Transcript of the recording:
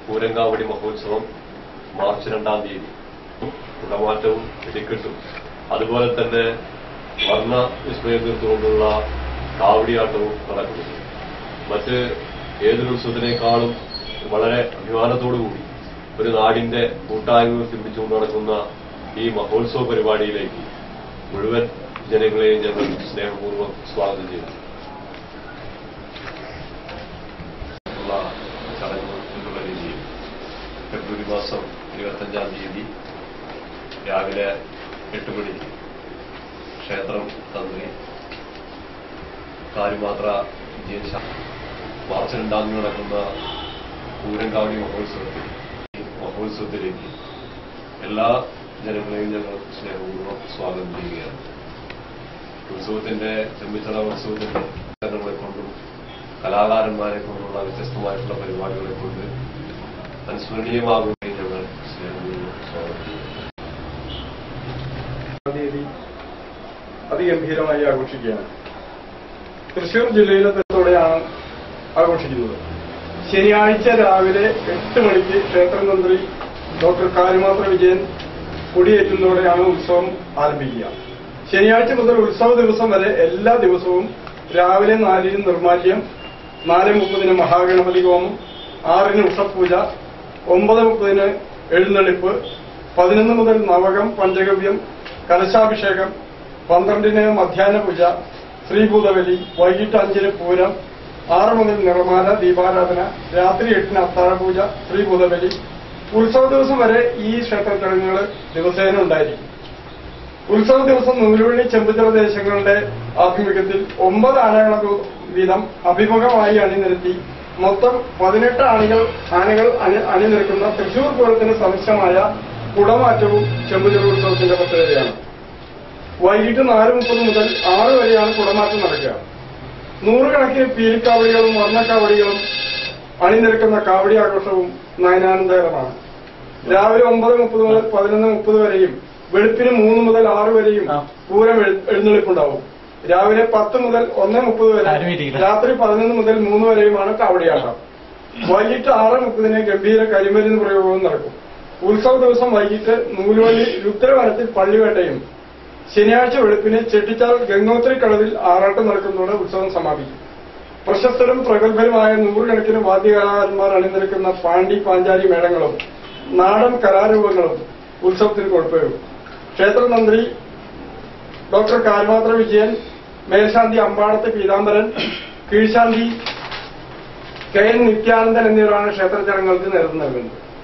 പൂരങ്കാവടി മഹോത്സവം മാർച്ച് രണ്ടാം തീയതി കുടമാറ്റവും വെടിക്കെട്ടും അതുപോലെ തന്നെ വർണ്ണ വിസ്മയം തീർത്തുകൊണ്ടുള്ള കാവടിയാട്ടവും നടക്കുന്നു മറ്റ് ഏതൊരു ഉത്സവത്തിനേക്കാളും വളരെ അഭിമാനത്തോടുകൂടി ഒരു നാടിന്റെ കൂട്ടായ്മ ഉയർത്തിപ്പിടിച്ചുകൊണ്ട് നടക്കുന്ന ഈ മഹോത്സവ പരിപാടിയിലേക്ക് മുഴുവൻ ജനങ്ങളെയും ഞങ്ങൾ സ്നേഹപൂർവ്വം സ്വാഗതം ചെയ്യുന്നു ഉള്ള ചടങ്ങ് എന്നുള്ള രീതിയിൽ ഫെബ്രുവരി മാസം ഇരുപത്തഞ്ചാം തീയതി രാവിലെ എട്ട് മണിക്ക് ക്ഷേത്രം തന്ത്രി കാലുമാത്ര വിജയൻ ശാ മാർച്ച് രണ്ടാം തീയതി നടക്കുന്ന പൂരങ്കാവടി മഹോത്സവത്തിൽ മഹോത്സവത്തിലേക്ക് എല്ലാ ജനങ്ങളെയും ഞങ്ങൾ സ്നേഹപൂർവ്വം സ്വാഗതം ചെയ്യുകയാണ് ഉത്സവത്തിന്റെ ചെമ്പിച്ചട ഉത്സവത്തിന്റെ ജനങ്ങളെ കൊണ്ടും കലാകാരന്മാരെ കൊണ്ടുള്ള വ്യത്യസ്തമായിട്ടുള്ള പരിപാടികളെ കൊണ്ട് അനുസ്മരണീയമാകുകയും ഞങ്ങൾ സ്നേഹപൂർവ്വം സ്വാഗതം ചെയ്യുന്നു തീയതി അതിഗംഭീരമായി ആഘോഷിക്കുകയാണ് തൃശൂർ ജില്ലയിലെ തരത്തോടെയാണ് ആഘോഷിക്കുന്നത് ശനിയാഴ്ച രാവിലെ എട്ട് മണിക്ക് ക്ഷേത്രം തന്ത്രി ഡോക്ടർ കാലുമാത്ര വിജയൻ കൊടിയേറ്റുന്നതോടെയാണ് ഉത്സവം ആരംഭിക്കുക ശനിയാഴ്ച മുതൽ ഉത്സവ ദിവസം വരെ എല്ലാ ദിവസവും രാവിലെ നാലിന് നിർമാല്യം നാല് മുപ്പതിന് മഹാഗണപതി ഹോമം ആറിന് ഉഷപൂജ ഒമ്പത് മുപ്പതിന് എഴുന്നള്ളിപ്പ് പതിനൊന്ന് മുതൽ നവകം പഞ്ചഗവ്യം കലശാഭിഷേകം പന്ത്രണ്ടിന് മധ്യാഹ്ന പൂജ ശ്രീഭൂതബലി വൈകിട്ട് അഞ്ചിന് പൂരം ആറ് മുതൽ നിർമ്മാല ദീപാരാധന രാത്രി എട്ടിന് അത്താഴപൂജ ശ്രീഭൂതബലി ഉത്സവ ദിവസം വരെ ഈ ക്ഷേത്ര ചടങ്ങുകൾ ദിവസേന ഉണ്ടായിരിക്കും ഉത്സവ ദിവസം നൂലുവള്ളി ചെമ്പുചിറ ദേശങ്ങളുടെ ആഭിമുഖ്യത്തിൽ ഒമ്പത് ആനകള വീതം അഭിമുഖമായി അണിനിരത്തി മൊത്തം പതിനെട്ട് ആണികൾ ആനകൾ അണി അണിനിരക്കുന്ന തൃശൂർ പൂരത്തിന് സദൃശമായ കുടമാറ്റവും ചെമ്പുചിറ ഉത്സവത്തിന്റെ പ്രത്യേകതയാണ് വൈകിട്ട് നാല് മുപ്പത് മുതൽ ആറ് വരെയാണ് കുടമാറ്റം നടക്കുക നൂറുകണക്കിന് പീലിക്കാവടികളും വർണ്ണക്കാവടികളും അണിനിരക്കുന്ന കാവടി ആഘോഷവും നയനാനന്ദകരമാണ് രാവിലെ ഒമ്പത് മുപ്പത് മുതൽ പതിനൊന്ന് മുപ്പത് വരെയും വെളുപ്പിന് മൂന്ന് മുതൽ ആറ് വരെയും പൂരം എഴു- എഴുന്നള്ളിപ്പുണ്ടാവും രാവിലെ പത്ത് മുതൽ ഒന്ന് മുപ്പത് വരെ രാത്രി പതിനൊന്ന് മുതൽ മൂന്ന് വരെയുമാണ് കാവടിയാട്ടം വൈകിട്ട് ആറ് മുപ്പതിന് ഗംഭീര കരിമരുന്ന് പ്രയോഗവും നടക്കും ഉത്സവ ദിവസം വൈകിട്ട് നൂലുവള്ളി രുദ്രവനത്തിൽ പള്ളിവേട്ടയും ശനിയാഴ്ച വെളുപ്പിന് ചെട്ടിച്ചാൽ ഗംഗോത്രി കളവിൽ ആറാട്ടം നടക്കുന്നതോടെ ഉത്സവം സമാപിക്കും പ്രശസ്തരും പ്രഗത്ഭരുമായ നൂറുകണക്കിന് വാദ്യകലാകാരന്മാർ അണിനിരക്കുന്ന പാണ്ടി പാഞ്ചാലി മേളങ്ങളും നാടൻ കലാരൂപങ്ങളും ഉത്സവത്തിന് കൊടുപ്പേറും ക്ഷേത്രതന്ത്രി ഡോക്ടർ കാൽമാത്ര വിജയൻ മേൽശാന്തി അമ്പാടത്ത് പീതാംബരൻ കീഴ്ശാന്തി കെ എൻ നിത്യാനന്ദൻ എന്നിവരാണ് ക്ഷേത്ര ചടങ്ങുകൾക്ക് നേതൃത്വം നൽകുന്നത്